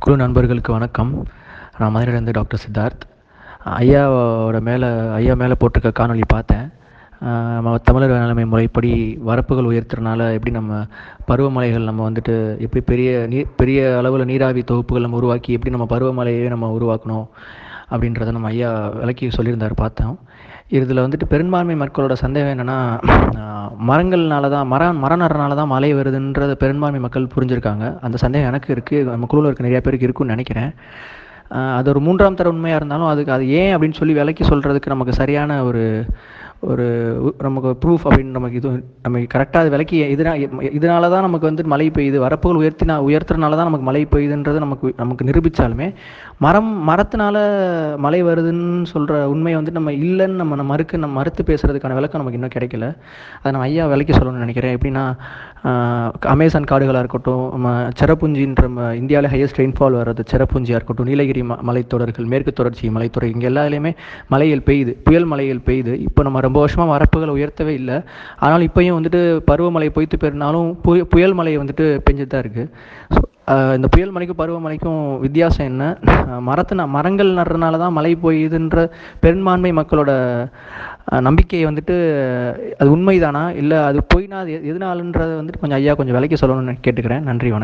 குழு நண்பர்களுக்கு வணக்கம் நான் மதுரையிலேருந்து டாக்டர் சித்தார்த் ஐயாவோட மேலே ஐயா மேலே போட்டிருக்க காணொளி பார்த்தேன் நம்ம தமிழர் நிலைமை முறைப்படி வரப்புகள் உயர்த்துறனால எப்படி நம்ம பருவமழைகள் நம்ம வந்துட்டு எப்படி பெரிய நீர் பெரிய அளவில் நீராவி தொகுப்புகள் நம்ம உருவாக்கி எப்படி நம்ம பருவமழையை நம்ம உருவாக்கணும் அப்படின்றத நம்ம ஐயா விளக்கி சொல்லியிருந்தார் பார்த்தோம் இதில் வந்துட்டு பெரும்பான்மை மக்களோட சந்தேகம் என்னென்னா மரங்கள்னால தான் மரம் மரம் நடுறனால தான் மழை வருதுன்றத பெரும்பான்மை மக்கள் புரிஞ்சுருக்காங்க அந்த சந்தேகம் எனக்கு இருக்குது நம்ம குழுவில் இருக்க நிறையா பேருக்கு இருக்குன்னு நினைக்கிறேன் அது ஒரு மூன்றாம் தர உண்மையாக இருந்தாலும் அதுக்கு அது ஏன் அப்படின்னு சொல்லி விளக்கி சொல்கிறதுக்கு நமக்கு சரியான ஒரு ஒரு நமக்கு ப்ரூஃப் அப்படின்னு நமக்கு இது நமக்கு கரெக்டாக அது விளக்கி இதனால் இதனால தான் நமக்கு வந்து மழை பெய்யுது வரப்புகள் உயர்த்தினா உயர்த்துறனால தான் நமக்கு மழை பெய்யுதுன்றது நமக்கு நமக்கு நிரூபித்தாலுமே மரம் மரத்தினால மழை வருதுன்னு சொல்கிற உண்மையை வந்து நம்ம இல்லைன்னு நம்ம நம்ம மறுக்கு நம்ம மறுத்து பேசுகிறதுக்கான விளக்கம் நமக்கு இன்னும் கிடைக்கல அதை நம்ம ஐயா விளக்கி சொல்லணும்னு நினைக்கிறேன் எப்படின்னா அமேசான் காடுகளாக இருக்கட்டும் நம்ம செரப்புஞ்சின்ற இந்தியாவில் ஹையஸ்ட் ரெயின்ஃபால் வர்றது செரப்புஞ்சியாக இருக்கட்டும் நீலகிரி ம மலைத்தொடர்கள் மேற்கு தொடர்ச்சி மலைத்தொடர் இங்கே எல்லாத்துலேயுமே மலைகள் பெய்யுது புயல் மலைகள் பெய்யுது இப்போ நம்ம ரொம்ப வருஷமாக வரப்புகளை உயர்த்தவே இல்லை ஆனால் இப்போயும் வந்துட்டு பருவமழை பொய்த்து பெருனாலும் புய புயல் மழை வந்துட்டு பெஞ்சிட்டு தான் இருக்குது ஸோ இந்த புயல் மலைக்கும் பருவமழைக்கும் வித்தியாசம் என்ன மரத்தின மரங்கள் நடுறதுனால தான் மழை பெய்யுதுன்ற பெரும்பான்மை மக்களோட நம்பிக்கையை வந்துட்டு அது உண்மைதானா இல்லை அது பொய்னா அது எதனாலன்றதை வந்துட்டு கொஞ்சம் ஐயா கொஞ்சம் விலைக்கு சொல்லணும்னு கேட்டுக்கிறேன் நன்றி வணக்கம்